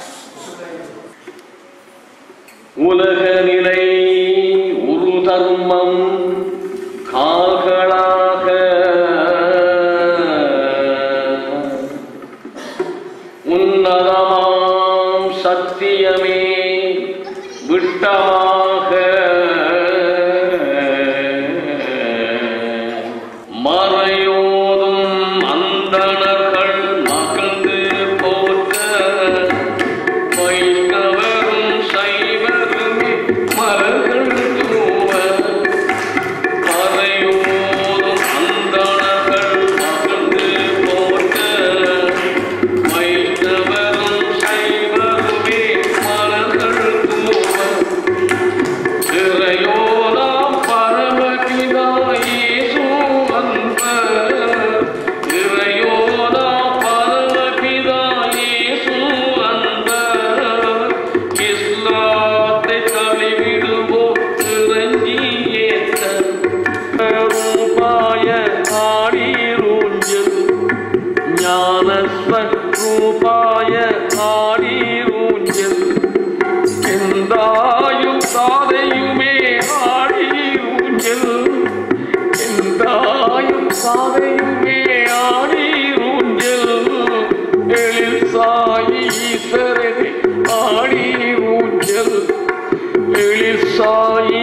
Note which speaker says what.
Speaker 1: உலக நிலை உரு தர்மம் கால்களாக உன்னதமாம் சத்தியமே விட்டமாக மறையோதும் அந்தணர்கள் மகிழ்ந்து போற்ற வைஷ்ணவரும் சைவருமே மலர்கள் தூவ மறையோதும் அந்தணர்கள் மகிழ்ந்து போற்ற வைஷ்ணவரும் சைவருமே மலர்கள் தூவ இறையோதாம் பரமபிதா இயேசு அன்பர். இறையோதாம் பரமபிதா இயேசு அன்பர். இஸ்லாத்தை தழுவிடுவோம் இறைஞ்சி ஏத்த. ரூபாய ஆடீரூஞ்சல். ஞானஸ்வரூபாய ஆடீரூஞ்சல். എന്തായും സാധയുമേ ആടി ഊഞ്ചൽ എന്തായും സാധയുമേ ആടി ഊഞ്ചൽ എളിൽ സായി ഈശ്വരനെ ആടി ഊഞ്ചൽ എളിൽ സായി